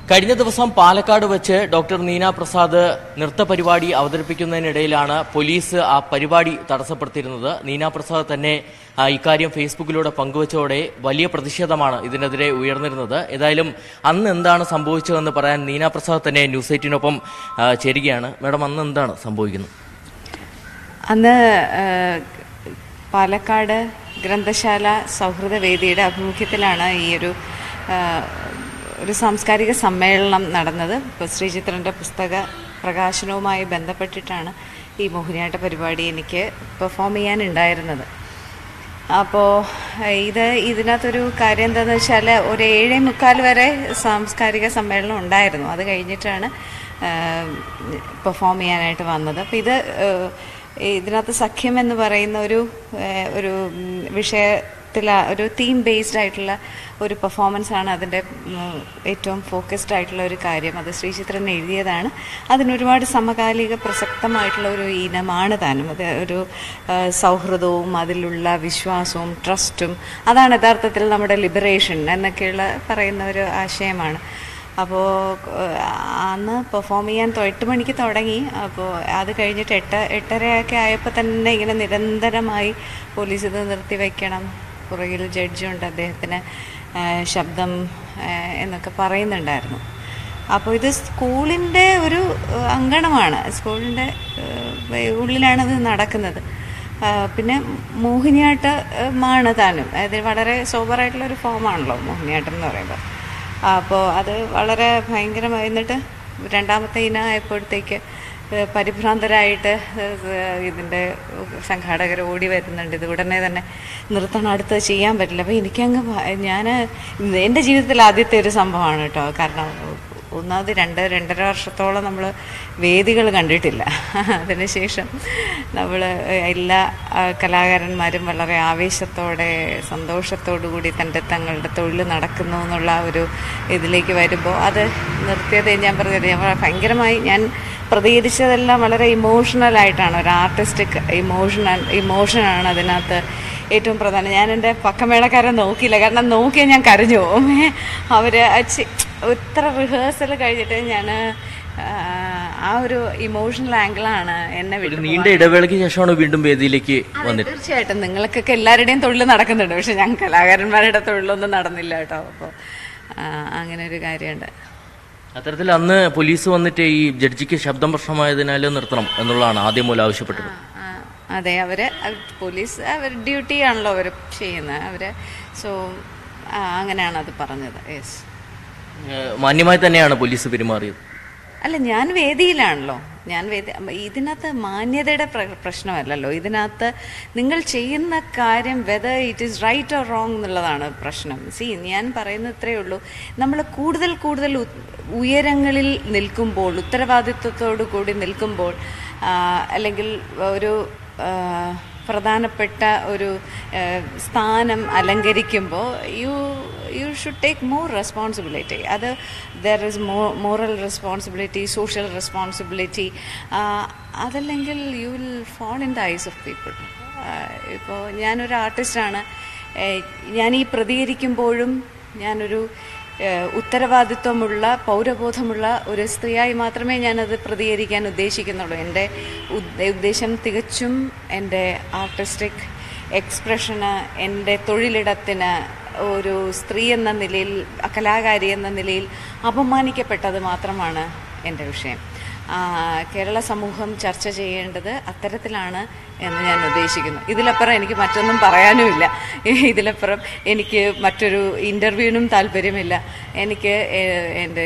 കഴിഞ്ഞ ദിവസം പാലക്കാട് വെച്ച് ഡോക്ടർ നീന പ്രസാദ് നൃത്ത പരിപാടി അവതരിപ്പിക്കുന്നതിനിടയിലാണ് പോലീസ് ആ പരിപാടി തടസ്സപ്പെടുത്തിയിരുന്നത് നീന പ്രസാദ് തന്നെ ആ, ഇക്കാര്യം ഫേസ്ബുക്കിലൂടെ പങ്കുവച്ചതോടെ വലിയ പ്രതിഷേധമാണ് ഇതിനെതിരെ ഉയർന്നിരുന്നത് ഏതായാലും അന്ന് എന്താണ് സംഭവിച്ചതെന്ന് പറയാൻ നീന പ്രസാദ് തന്നെ ന്യൂസ് എയ്റ്റിനൊപ്പം ആ, ചേരുകയാണ് മാഡം അന്ന് എന്താണ് സംഭവിക്കുന്നത് അന്ന് ആ, പാലക്കാട് ഗ്രന്ഥശാല സൗഹൃദ വേദിയുടെ ആഭിമുഖ്യത്തിലാണ് ഈ ഒരു ആ, ഒരു സാംസ്കാരിക സമ്മേളനം നടന്നത് ഇപ്പോൾ ശ്രീചിത്രൻ്റെ പുസ്തക പ്രകാശനവുമായി ബന്ധപ്പെട്ടിട്ടാണ് ഈ മോഹിനിയാട്ട പരിപാടി എനിക്ക് പെർഫോം ചെയ്യാനുണ്ടായിരുന്നത് അപ്പോൾ ഇത് ഇതിനകത്തൊരു കാര്യം എന്താണെന്ന് വെച്ചാൽ ഒരു ഏഴേ മുക്കാൽ വരെ സാംസ്കാരിക സമ്മേളനം ഉണ്ടായിരുന്നു അത് കഴിഞ്ഞിട്ടാണ് പെർഫോം ചെയ്യാനായിട്ട് വന്നത് അപ്പോൾ ഇത് ഏഹ്, ഇതിനകത്ത് സഖ്യം എന്ന് പറയുന്ന ഒരു ഏഹ്, ഒരു ഉം, വിഷയത്തിൽ ഒരു തീം ബേസ്ഡ് ആയിട്ടുള്ള ഒരു പെർഫോമൻസ് ആണ് അതിൻ്റെ ഉം, ഏറ്റവും ഫോക്കസ്ഡ് ആയിട്ടുള്ള ഒരു കാര്യം അത് ശ്രീചിത്രൻ എഴുതിയതാണ് അതിനൊരുപാട് സമകാലിക പ്രസക്തമായിട്ടുള്ള ഒരു ഇനമാണ് താനും അത് ഒരു ആ, സൗഹൃദവും അതിലുള്ള വിശ്വാസവും ട്രസ്റ്റും അതാണ് യഥാർത്ഥത്തിൽ നമ്മുടെ ലിബറേഷൻ എന്നൊക്കെയുള്ള പറയുന്ന ഒരു ആശയമാണ് അപ്പോൾ അന്ന് പെർഫോം ചെയ്യാൻ തൊ- എട്ട് മണിക്ക് തുടങ്ങി അപ്പോൾ അത് കഴിഞ്ഞിട്ട് എട്ട് എട്ടരയൊക്കെ ആയപ്പോൾ തന്നെ ഇങ്ങനെ നിരന്തരമായി പോലീസ് ഇത് നിർത്തി വയ്ക്കണം പുറകിൽ ജഡ്ജുണ്ട് അദ്ദേഹത്തിന് ആ, ശബ്ദം ആ, എന്നൊക്കെ പറയുന്നുണ്ടായിരുന്നു അപ്പോൾ ഇത് സ്കൂളിൻ്റെ ഒരു ആ, അങ്കണമാണ് സ്കൂളിൻ്റെ ആ, ഉള്ളിലാണത് നടക്കുന്നത് ആ, പിന്നെ മോഹിനിയാട്ടമാണ് താനും അതായത് വളരെ സോബറായിട്ടുള്ള ഒരു ഫോമാണല്ലോ മോഹിനിയാട്ടം എന്ന് പറയുമ്പോൾ അപ്പോൾ അത് വളരെ ഭയങ്കരമായി എന്നിട്ട് രണ്ടാമത്തെ ഇനം ആയപ്പോഴത്തേക്ക് ഏഹ് പരിഭ്രാന്തരായിട്ട് ഏഹ് ഇതിൻ്റെ സംഘാടകർ ഓടി വരുന്നുണ്ട് ഇത് ഉടനെ തന്നെ നിർത്തണം അടുത്തത് ചെയ്യാൻ പറ്റില്ല അപ്പോൾ എനിക്കങ്ങ് ഞാൻ എൻ്റെ ജീവിതത്തിൽ ആദ്യത്തെ ഒരു സംഭവമാണ് കേട്ടോ കാരണം ഒന്നാമത് രണ്ട് രണ്ടര വർഷത്തോളം നമ്മൾ വേദികൾ കണ്ടിട്ടില്ല അതിനുശേഷം നമ്മൾ എല്ലാ ആ, കലാകാരന്മാരും വളരെ ആവേശത്തോടെ സന്തോഷത്തോടു കൂടി തൻ്റെ തങ്ങളുടെ തൊഴിൽ നടക്കുന്നു എന്നുള്ള ഒരു ഇതിലേക്ക് വരുമ്പോൾ അത് നിർത്തിയത് ഞാൻ പറഞ്ഞത് ഞാൻ വളരെ ഭയങ്കരമായി ഞാൻ പ്രതികരിച്ചതെല്ലാം വളരെ ഇമോഷണൽ ആയിട്ടാണ് ഒരു ആർട്ടിസ്റ്റിക് ഇമോഷണൽ ഇമോഷനാണ് അതിനകത്ത് ഏറ്റവും പ്രധാനം ഞാൻ എൻ്റെ പക്കമേളക്കാരെ നോക്കിയില്ല കാരണം നോക്കിയാൽ ഞാൻ കരഞ്ഞു പോകും അവർ ഇത്ര റിഹേഴ്സൽ കഴിഞ്ഞിട്ട് ഞാൻ ആ ഒരു ഇമോഷണൽ ആംഗിളാണ് എന്നെ ഒരു വിട്ടു നീണ്ട ഇടവേളയ്ക്ക് ശേഷമാണ് വീണ്ടും വേദിയിലേക്ക് അതെ, വന്നിട്ട് തീർച്ചയായിട്ടും നിങ്ങൾക്കൊക്കെ എല്ലാവരുടെയും തൊഴിൽ നടക്കുന്നുണ്ട് പക്ഷെ ഞങ്ങൾ കലാകാരന്മാരുടെ തൊഴിലൊന്നും നടന്നില്ല കേട്ടോ അപ്പോൾ അങ്ങനെ ഒരു കാര്യമുണ്ട് അത്തരത്തിൽ അന്ന് പോലീസ് വന്നിട്ട് ഈ ജഡ്ജിക്ക് ശബ്ദം പ്രശ്നമായതിനാൽ നിർത്തണം എന്നുള്ളതാണ് ആദ്യം മൂലം ആവശ്യപ്പെട്ടത് ആ, അതെ അവര് അവ- പോലീസ് അവർ ഡ്യൂട്ടി ആണല്ലോ അവർ ചെയ്യുന്നത് അവര് സോ അങ്ങനെയാണ് അത് പറഞ്ഞത് യെസ് ഏഹ് മാന്യമായി തന്നെയാണ് പോലീസ് പെരുമാറിയത് അല്ല ഞാൻ വേദിയിലാണല്ലോ ഞാൻ വേദി ഇതിനകത്ത് മാന്യതയുടെ പ്ര- പ്രശ്നമല്ലല്ലോ ഇതിനകത്ത് നിങ്ങൾ ചെയ്യുന്ന കാര്യം whether it is right or wrong എന്നുള്ളതാണ് പ്രശ്നം സി ഞാൻ പറയുന്നത് ഇത്രയേ ഉള്ളൂ നമ്മൾ കൂടുതൽ കൂടുതൽ ഉ- ഉയരങ്ങളിൽ നിൽക്കുമ്പോൾ ഉത്തരവാദിത്വത്തോടു കൂടി നിൽക്കുമ്പോൾ ആ, അല്ലെങ്കിൽ ഒരു ആ, പ്രധാനപ്പെട്ട ഒരു ആ, സ്ഥാനം അലങ്കരിക്കുമ്പോൾ you you should take more responsibility അത് there is mo moral responsibility social responsibility അതല്ലെങ്കിൽ you will fall in the eyes of people ഇപ്പോൾ ഞാനൊരു ആർട്ടിസ്റ്റാണ് ഞാൻ ഈ പ്രതികരിക്കുമ്പോഴും ഞാനൊരു ഏഹ്, ഉത്തരവാദിത്വമുള്ള പൗരബോധമുള്ള ഒരു സ്ത്രീയായി മാത്രമേ ഞാനത് പ്രതികരിക്കാൻ ഉദ്ദേശിക്കുന്നുള്ളൂ എൻ്റെ ഉദ്- ഉദ്ദേശം തികച്ചും എൻ്റെ ആർട്ടിസ്റ്റിക് എക്സ്പ്രഷന് എൻ്റെ തൊഴിലിടത്തിന് ഒരു സ്ത്രീ എന്ന നിലയിൽ കലാകാരി എന്ന നിലയിൽ അപമാനിക്കപ്പെട്ടത് മാത്രമാണ് എൻ്റെ വിഷയം ആ, കേരള സമൂഹം ചർച്ച ചെയ്യേണ്ടത് അത്തരത്തിലാണ് എന്ന് ഞാൻ ഉദ്ദേശിക്കുന്നു ഇതിലപ്പുറം എനിക്ക് മറ്റൊന്നും പറയാനുമില്ല ഇതിലപ്പുറം എനിക്ക് മറ്റൊരു ഇൻ്റർവ്യൂവിനും താല്പര്യമില്ല എനിക്ക് ഏഹ്, എൻ്റെ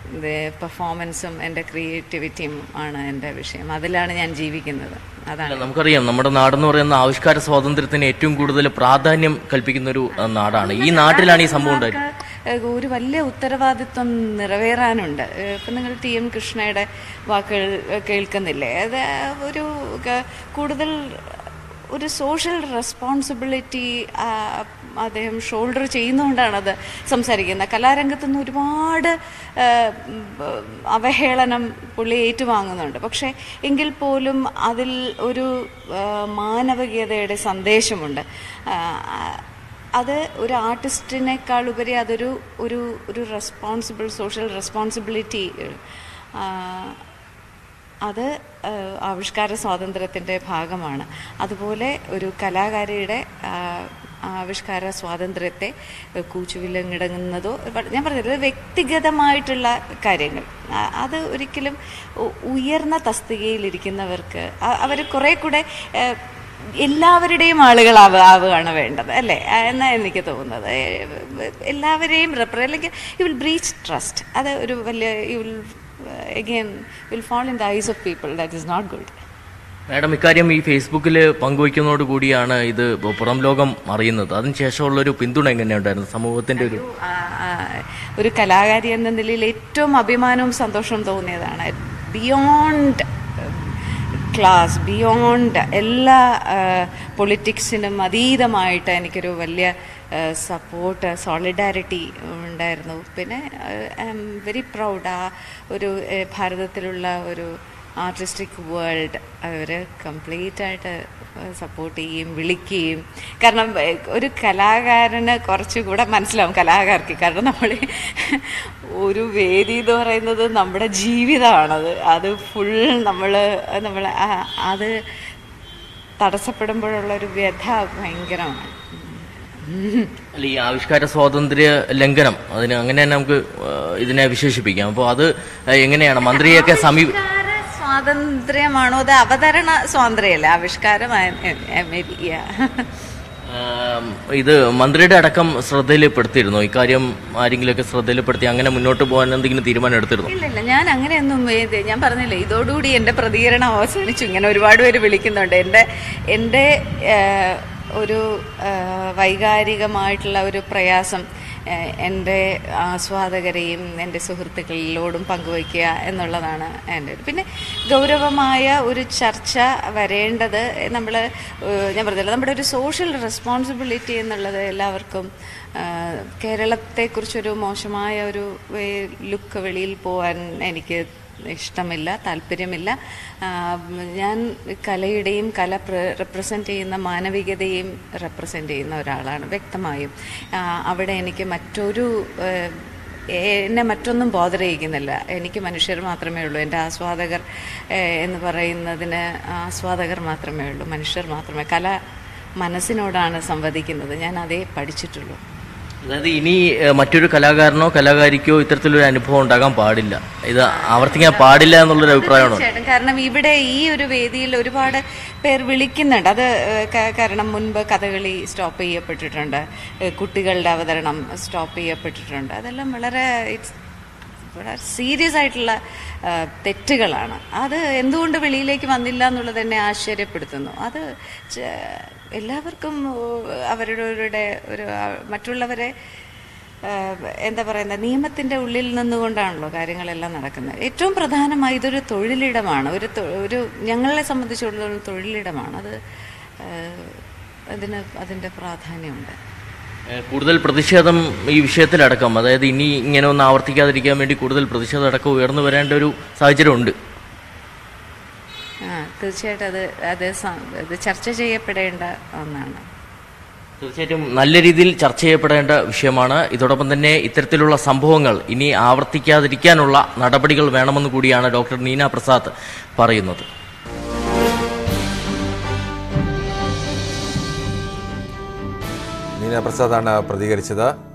പെർഫോമൻസും എൻ്റെ ക്രിയേറ്റിവിറ്റിയും ആണ് എൻ്റെ വിഷയം അതിലാണ് ഞാൻ ജീവിക്കുന്നത് അതാണ് അല്ല, നമുക്കറിയാം നമ്മുടെ നാടെന്ന് പറയുന്ന ആവിഷ്കാര സ്വാതന്ത്ര്യത്തിന് ഏറ്റവും കൂടുതൽ പ്രാധാന്യം കൽപ്പിക്കുന്ന ഒരു അഹ്, നാടാണ് ഈ നാട്ടിലാണ് ഈ സംഭവം ഉണ്ടായത് ഏഹ് ഒരു വലിയ ഉത്തരവാദിത്വം നിറവേറാനുണ്ട് ഏഹ് ഇപ്പം നിങ്ങൾ ടി എം കൃഷ്ണയുടെ വാക്കുകൾ ഏഹ് കേൾക്കുന്നില്ലേ അത് ഒരു ക- കൂടുതൽ ഒരു സോഷ്യൽ റെസ്പോൺസിബിലിറ്റി അദ്ദേഹം ഷോൾഡർ ചെയ്യുന്നതുകൊണ്ടാണ് അത് സംസാരിക്കുന്നത് കലാരംഗത്തു നിന്ന് ഒരുപാട് ഏഹ്, ഉം, അവഹേളനം പുള്ളി ഏറ്റുവാങ്ങുന്നുണ്ട് പക്ഷേ എങ്കിൽ പോലും അതിൽ ഒരു ഏഹ്, മാനവികതയുടെ സന്ദേശമുണ്ട് ആ, അത് ഒരു ആർട്ടിസ്റ്റിനേക്കാൾ ഉപരി അതൊരു ഒരു ഒരു റെസ്പോൺസിബിൾ സോഷ്യൽ റെസ്പോൺസിബിലിറ്റി അത് ആ, ആവിഷ്കാര സ്വാതന്ത്ര്യത്തിൻ്റെ ഭാഗമാണ് അതുപോലെ ഒരു കലാകാരിയുടെ ആ, ആവിഷ്കാര സ്വാതന്ത്ര്യത്തെ കൂച്ചുവിലങ്ങിടങ്ങുന്നതോ ഞാൻ പറഞ്ഞത് വ്യക്തിഗതമായിട്ടുള്ള കാര്യങ്ങൾ ആ, അത് ഒരിക്കലും ഉ- ഉയർന്ന തസ്തികയിലിരിക്കുന്നവർക്ക് അവർ കുറേ കൂടെ ആ, എല്ലാവരുടെയും ആളുകളാവുക ആവുകയാണ് വേണ്ടത് അല്ലേ ആ, എന്നാ എനിക്ക് തോന്നുന്നത് ഏ, എല്ലാവരെയും റെപ്ര അല്ലെങ്കിൽ യു വിൽ ബ്രീച്ച് ട്രസ്റ്റ് അത് ഒരു വലിയ you will again will fall in the eyes of people that is not good madam ഇക്കാര്യം ഈ ഫേസ്ബുക്കിൽ പങ്കുവയ്ക്കുന്നതോട് കൂടിയാണ് ഇത് പുറം ലോകം അറിയുന്നത് അതിനുശേഷമുള്ള ഒരു പിന്തുണ എങ്ങനെയുണ്ടായിരുന്നു സമൂഹത്തിന്റെ ഒരു ആ, ആ, ഒരു കലാകാരി എന്ന നിലയിൽ ഏറ്റവും അഭിമാനവും സന്തോഷവും തോന്നിയതാണ് ബിയോണ്ട് ക്ലാസ് ബിയോണ്ട് എല്ലാ പൊളിറ്റിക്സിനും അതീതമായിട്ട് എനിക്കൊരു വലിയ സപ്പോർട്ട് സോളിഡാരിറ്റി ഉണ്ടായിരുന്നു പിന്നെ ഐ എം വെരി പ്രൗഡ് ആ ഒരു ഏഹ്, ഭാരതത്തിലുള്ള ഒരു ആർട്ടിസ്റ്റിക് വേൾഡ് അവർ കംപ്ലീറ്റ് ആയിട്ട് സപ്പോർട്ട് ചെയ്യും വിളിക്കുകയും കാരണം ഏഹ്, ഒരു കലാകാരന് കുറച്ചുകൂടെ മനസ്സിലാവും കലാകാർക്ക് കാരണം നമ്മൾ ഒരു വേദി എന്ന് പറയുന്നത് നമ്മുടെ ജീവിതമാണത് അത് ഫുൾ നമ്മൾ നമ്മൾ അത് തടസ്സപ്പെടുമ്പോഴുള്ള ഒരു വ്യഥ ഭയങ്കരമാണ് അല്ല ഈ ആവിഷ്കാര സ്വാതന്ത്ര്യ ലംഘനം അതിന് അങ്ങനെ തന്നെ നമുക്ക് ആ, ഇതിനെ വിശേഷിപ്പിക്കാം അപ്പോൾ അത് എങ്ങനെയാണ് മന്ത്രിയൊക്കെ സമീപ ആവിഷ്കാര സ്വാതന്ത്ര്യമാണോ അത് അവതരണ സ്വാതന്ത്ര്യമല്ല ആവിഷ്കാരം മേ ബി ആം, ഇത് മന്ത്രിയുടെ അടക്കം ശ്രദ്ധയിൽപ്പെടുത്തിയിരുന്നോ ഇക്കാര്യം ആരെങ്കിലുമൊക്കെ ശ്രദ്ധയിൽപ്പെടുത്തി അങ്ങനെ മുന്നോട്ട് പോകാൻ എന്തെങ്കിലും തീരുമാനം എടുത്തിരുന്നു ഇല്ല ഇല്ല ഞാൻ അങ്ങനെയൊന്നും ഇത് ഞാൻ പറഞ്ഞില്ലേ ഇതോടുകൂടി എൻ്റെ പ്രതികരണം അവസാനിച്ചു ഇങ്ങനെ ഒരുപാട് പേര് വിളിക്കുന്നുണ്ട് എൻ്റെ എൻ്റെ ഏഹ്, ഒരു ഏഹ്, വൈകാരികമായിട്ടുള്ള ഒരു പ്രയാസം ഏഹ്, എൻ്റെ ആസ്വാദകരെയും എൻ്റെ സുഹൃത്തുക്കളിലോടും പങ്കുവയ്ക്കുക എന്നുള്ളതാണ് എൻ്റെ ഒരു പിന്നെ ഗൗരവമായ ഒരു ചർച്ച വരേണ്ടത് നമ്മൾ ഞാൻ പറഞ്ഞല്ലോ നമ്മുടെ ഒരു സോഷ്യൽ റെസ്പോൺസിബിലിറ്റി എന്നുള്ളത് എല്ലാവർക്കും ആ, കേരളത്തെക്കുറിച്ചൊരു മോശമായ ഒരു ലുക്ക് വെളിയിൽ പോകാൻ എനിക്ക് ഇഷ്ടമില്ല താല്പര്യമില്ല ആ, ഞാൻ കലയുടെയും കല റെപ്രസെൻ്റ് ചെയ്യുന്ന മാനവികതയും റെപ്രസെൻ്റ് ചെയ്യുന്ന ഒരാളാണ് വ്യക്തമായും ആ, അവിടെ എനിക്ക് മറ്റൊരു ആ, എന്നെ മറ്റൊന്നും ബോധർ ചെയ്യിക്കുന്നില്ല എനിക്ക് മനുഷ്യർ മാത്രമേ ഉള്ളൂ എൻ്റെ ആസ്വാദകർ ഏഹ്, എന്ന് പറയുന്നതിന് ആസ്വാദകർ മാത്രമേ ഉള്ളൂ മനുഷ്യർ മാത്രമേ കല മനസ്സിനോടാണ് സംവദിക്കുന്നത് ഞാൻ അതേ പഠിച്ചിട്ടുള്ളൂ അതായത് ഇനി ഏഹ്, മറ്റൊരു കലാകാരനോ കലാകാരിക്കോ ഇത്തരത്തിലൊരു അനുഭവം ഉണ്ടാകാൻ പാടില്ല ഇത് ആവർത്തിക്കാൻ പാടില്ല എന്നുള്ളൊരു അഭിപ്രായമാണ് തീർച്ചയായിട്ടും കാരണം ഇവിടെ ഈ ഒരു വേദിയിൽ ഒരുപാട് പേർ വിളിക്കുന്നുണ്ട് അത് ഏഹ്, ക- കാരണം മുൻപ് കഥകളി സ്റ്റോപ്പ് ചെയ്യപ്പെട്ടിട്ടുണ്ട് ഏഹ്, കുട്ടികളുടെ അവതരണം സ്റ്റോപ്പ് ചെയ്യപ്പെട്ടിട്ടുണ്ട് അതെല്ലാം വളരെ ഇറ്റ്സ് വളരെ സീരിയസ് ആയിട്ടുള്ള ആ, തെറ്റുകളാണ് അത് എന്തുകൊണ്ട് വെളിയിലേക്ക് വന്നില്ല എന്നുള്ളത് എന്നെ ആശ്ചര്യപ്പെടുത്തുന്നു അത് ച- എല്ലാവർക്കും ഓ, അവരുടെ ഒരു ആ, മറ്റുള്ളവരെ ആ, എന്താ പറയുന്ന നിയമത്തിൻ്റെ ഉള്ളിൽ നിന്നുകൊണ്ടാണല്ലോ കാര്യങ്ങളെല്ലാം നടക്കുന്നത് ഏറ്റവും പ്രധാനമായി ഇതൊരു തൊഴിലിടമാണ് ഒരു തൊ- ഒരു ഞങ്ങളെ സംബന്ധിച്ചിടത്തോളം തൊഴിലിടമാണ് അത് ആ, അതിന് അതിൻ്റെ പ്രാധാന്യമുണ്ട് ഏഹ്, കൂടുതൽ പ്രതിഷേധം ഈ വിഷയത്തിലടക്കം അതായത് ഇനി ഇങ്ങനെ ഒന്ന് ആവർത്തിക്കാതിരിക്കാൻ വേണ്ടി കൂടുതൽ പ്രതിഷേധം അടക്കം ഉയർന്നു വരേണ്ട ഒരു സാഹചര്യമുണ്ട് ആ തീർച്ചയായിട്ടും അത് അത് സ- അത് ചർച്ച ചെയ്യപ്പെടേണ്ട ഒന്നാണ് തീർച്ചയായിട്ടും നല്ല രീതിയിൽ ചർച്ച ചെയ്യപ്പെടേണ്ട വിഷയമാണ് ഇതോടൊപ്പം തന്നെ ഇത്തരത്തിലുള്ള സംഭവങ്ങൾ ഇനി ആവർത്തിക്കാതിരിക്കാനുള്ള നടപടികൾ വേണമെന്ന് കൂടിയാണ് ഡോക്ടർ നീന പ്രസാദ് പറയുന്നത് നീന പ്രസാദാണ് പ്രതികരിച്ചത്